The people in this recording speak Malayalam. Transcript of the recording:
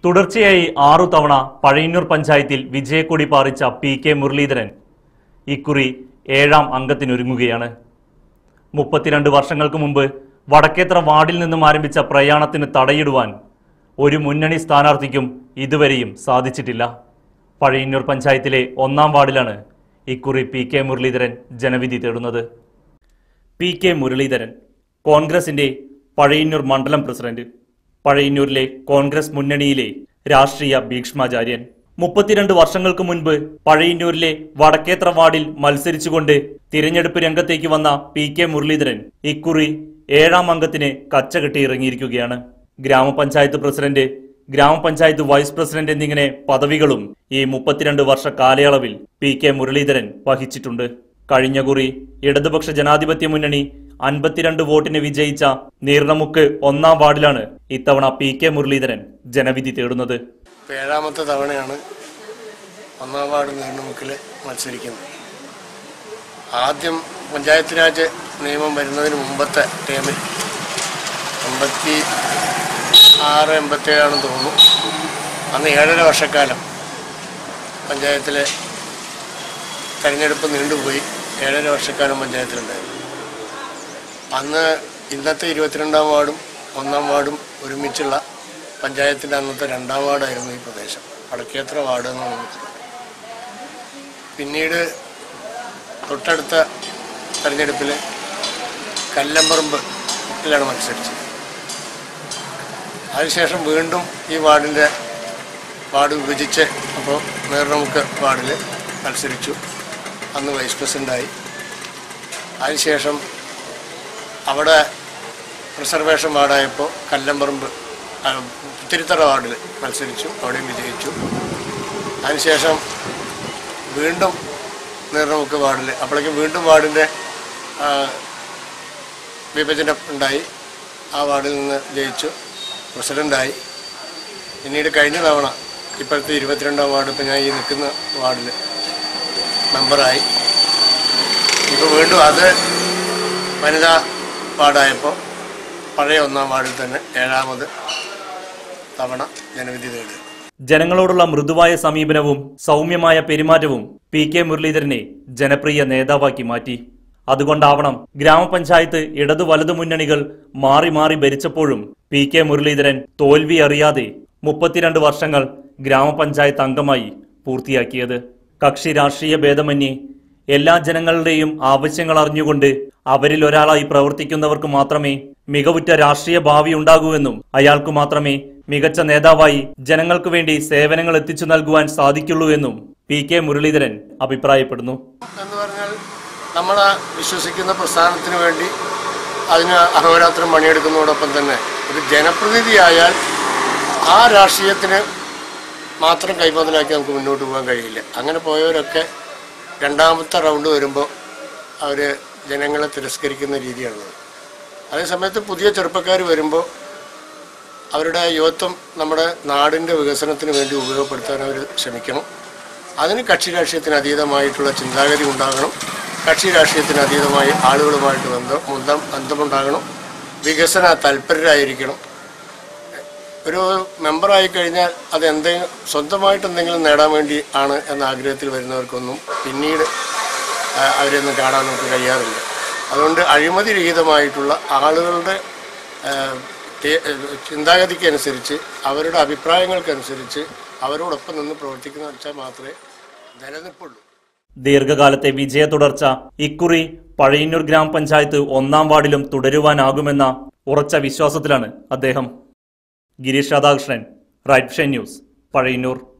തുടർച്ചയായി ആറു തവണ പഴയന്നൂർ പഞ്ചായത്തിൽ വിജയക്കൊടി പാറിച്ച പി കെ മുരളീധരൻ ഇക്കുറി ഏഴാം അംഗത്തിനൊരുങ്ങുകയാണ് മുപ്പത്തിരണ്ട് വർഷങ്ങൾക്ക് മുമ്പ് വടക്കേത്ര വാർഡിൽ നിന്നും ആരംഭിച്ച പ്രയാണത്തിന് തടയിടുവാൻ ഒരു മുന്നണി സ്ഥാനാർത്ഥിക്കും ഇതുവരെയും സാധിച്ചിട്ടില്ല പഴയന്നൂർ പഞ്ചായത്തിലെ ഒന്നാം വാർഡിലാണ് ഇക്കുറി പി കെ മുരളീധരൻ ജനവിധി തേടുന്നത് പി കെ മുരളീധരൻ കോൺഗ്രസിന്റെ പഴയന്നൂർ മണ്ഡലം പ്രസിഡന്റ് പഴയന്നൂരിലെ കോൺഗ്രസ് മുന്നണിയിലെ രാഷ്ട്രീയ ഭീഷ്മാചാര്യൻ മുപ്പത്തിരണ്ട് വർഷങ്ങൾക്ക് മുൻപ് പഴയന്നൂരിലെ വടക്കേത്ര വാർഡിൽ മത്സരിച്ചുകൊണ്ട് തിരഞ്ഞെടുപ്പ് രംഗത്തേക്ക് വന്ന പി കെ മുരളീധരൻ ഇക്കുറി ഏഴാം അംഗത്തിന് കച്ചകെട്ടി ഇറങ്ങിയിരിക്കുകയാണ് ഗ്രാമപഞ്ചായത്ത് പ്രസിഡന്റ് ഗ്രാമപഞ്ചായത്ത് വൈസ് പ്രസിഡന്റ് എന്നിങ്ങനെ പദവികളും ഈ മുപ്പത്തിരണ്ട് വർഷ കാലയളവിൽ പി കെ മുരളീധരൻ വഹിച്ചിട്ടുണ്ട് കഴിഞ്ഞ കുറി ഇടതുപക്ഷ ജനാധിപത്യ മുന്നണി അൻപത്തിരണ്ട് വോട്ടിന് വിജയിച്ച നീർണമുക്ക് ഒന്നാം വാർഡിലാണ് ഇത്തവണ പി കെ മുരളീധരൻ ജനവിധി തേടുന്നത് ഇപ്പം ഏഴാമത്തെ തവണയാണ് ഒന്നാം വാർഡ് നീർണ്ണമുക്കിൽ മത്സരിക്കുന്നത് ആദ്യം പഞ്ചായത്ത് രാജ് നിയമം വരുന്നതിന് മുമ്പത്തെ ടൈമിൽ എൺപത്തി ആറ് എൺപത്തേഴാണെന്ന് തോന്നുന്നു അന്ന് ഏഴര വർഷക്കാലം പഞ്ചായത്തിലെ തെരഞ്ഞെടുപ്പ് നീണ്ടുപോയി ഏഴര വർഷക്കാലം പഞ്ചായത്തിലുണ്ടായിരുന്നു അന്ന് ഇന്നത്തെ ഇരുപത്തിരണ്ടാം വാർഡും ഒന്നാം വാർഡും ഒരുമിച്ചുള്ള പഞ്ചായത്തിൻ്റെ അന്നത്തെ രണ്ടാം വാർഡായിരുന്നു ഈ പ്രദേശം വടക്കേത്ര വാർഡ് എന്ന് നമുക്ക് പറയാം. പിന്നീട് തൊട്ടടുത്ത തെരഞ്ഞെടുപ്പിൽ കല്ലമ്പറമ്പിലാണ് മത്സരിച്ചത് അതിനുശേഷം വീണ്ടും ഈ വാർഡിൻ്റെ വാർഡ് വിഭജിച്ച് അപ്പോൾ നേർമുക്ക് വാർഡിൽ മത്സരിച്ചു അന്ന് വൈസ് പ്രസിഡൻ്റായി അതിനുശേഷം അവിടെ റിസർവേഷൻ വാർഡായപ്പോൾ കല്ലമ്പറമ്പ് ആ, തിരുത്തറ വാർഡിൽ മത്സരിച്ചു അവിടെയും വിജയിച്ചു അതിനുശേഷം വീണ്ടും നീർണമുക്ക് വാർഡിൽ അപ്പോഴേക്കും വീണ്ടും വാർഡിൻ്റെ ആ, വിഭജനം ഉണ്ടായി ആ വാർഡിൽ നിന്ന് ജയിച്ചു പ്രസിഡൻ്റായി പിന്നീട് കഴിഞ്ഞ തവണ ഇപ്പോഴത്തെ ഇരുപത്തിരണ്ടാം വാർഡ് ഇപ്പം ഞാൻ ഈ നിൽക്കുന്ന വാർഡിൽ മെമ്പറായി ഇപ്പോൾ വീണ്ടും അത് വനിതാ വാർഡായപ്പോൾ പഴയ ഒന്നാം വാർഡിൽ തന്നെ ഏഴാമത് തവണ ജനവിധി നേടുക ജനങ്ങളോടുള്ള മൃദുവായ സമീപനവും സൗമ്യമായ പെരുമാറ്റവും പി കെ മുരളീധരനെ ജനപ്രിയ നേതാവാക്കി മാറ്റി അതുകൊണ്ടാവണം ഗ്രാമപഞ്ചായത്ത് ഇടതു വലതു മുന്നണികൾ മാറി മാറി ഭരിച്ചപ്പോഴും പി കെ മുരളീധരൻ തോൽവി അറിയാതെ മുപ്പത്തിരണ്ട് വർഷങ്ങൾ ഗ്രാമപഞ്ചായത്ത് അംഗമായി പൂർത്തിയാക്കിയത് കക്ഷി രാഷ്ട്രീയ ഭേദമന്യേ എല്ലാ ജനങ്ങളുടെയും ആവശ്യങ്ങൾ അറിഞ്ഞുകൊണ്ട് അവരിൽ ഒരാളായി പ്രവർത്തിക്കുന്നവർക്ക് മാത്രമേ മികവുറ്റ രാഷ്ട്രീയ ഭാവി ഉണ്ടാകൂവെന്നും അയാൾക്ക് മാത്രമേ മികച്ച നേതാവായി ജനങ്ങൾക്ക് വേണ്ടി സേവനങ്ങൾ എത്തിച്ചു നൽകുവാൻ സാധിക്കുള്ളൂ എന്നും പി കെ മുരളീധരൻ അഭിപ്രായപ്പെടുന്നു എന്ന് പറഞ്ഞാൽ നമ്മൾ വിശ്വസിക്കുന്ന പ്രസ്ഥാനത്തിന് വേണ്ടി അതിന് അഹോരാത്രം പണിയെടുക്കുന്നതോടൊപ്പം തന്നെ ഒരു ജനപ്രതിനിധിയായാൽ ആ രാഷ്ട്രീയത്തിന് മാത്രം കൈമുതലാക്കി നമുക്ക് മുന്നോട്ട് പോകാൻ കഴിയില്ല അങ്ങനെ പോയവരൊക്കെ രണ്ടാമത്തെ റൗണ്ട് വരുമ്പോൾ അവർ ജനങ്ങളെ തിരസ്കരിക്കുന്ന രീതിയാണുള്ളത് അതേസമയത്ത് പുതിയ ചെറുപ്പക്കാർ വരുമ്പോൾ അവരുടെ യുവത്വം നമ്മുടെ നാടിൻ്റെ വികസനത്തിന് വേണ്ടി ഉപയോഗപ്പെടുത്താൻ അവർ ശ്രമിക്കണം അതിന് കക്ഷി രാഷ്ട്രീയത്തിന് അതീതമായിട്ടുള്ള ചിന്താഗതി ഉണ്ടാകണം കക്ഷി രാഷ്ട്രീയത്തിന് അതീതമായി ആളുകളുമായിട്ട് ബന്ധം ബന്ധം ബന്ധമുണ്ടാകണം വികസന തൽപരരായിരിക്കണം ഒരു മെമ്പറായി കഴിഞ്ഞാൽ അത് എന്തെങ്കിലും സ്വന്തമായിട്ട് എന്തെങ്കിലും നേടാൻ വേണ്ടി ആണ് എന്ന ആഗ്രഹത്തിൽ വരുന്നവർക്കൊന്നും പിന്നീട് ആ, അവരെയൊന്നും കാണാൻ നമുക്ക് കഴിയാറില്ല അതുകൊണ്ട് അഴിമതി രഹിതമായിട്ടുള്ള ആളുകളുടെ ആ, തേ- ചിന്താഗതിക്കനുസരിച്ച് അവരുടെ അഭിപ്രായങ്ങൾക്കനുസരിച്ച് അവരോടൊപ്പം നിന്ന് പ്രവർത്തിക്കുന്ന വെച്ചാൽ മാത്രമേ നിലനിൽപ്പുള്ളൂ ദീർഘകാലത്തെ വിജയ തുടർച്ച ഇക്കുറി പഴയന്നൂർ ഗ്രാമപഞ്ചായത്ത് ഒന്നാം വാർഡിലും തുടരുവാനാകുമെന്ന ഉറച്ച വിശ്വാസത്തിലാണ് അദ്ദേഹം ഗിരീഷ് രാധാകൃഷ്ണൻ റൈറ്റ് ന്യൂസ് പഴയന്നൂർ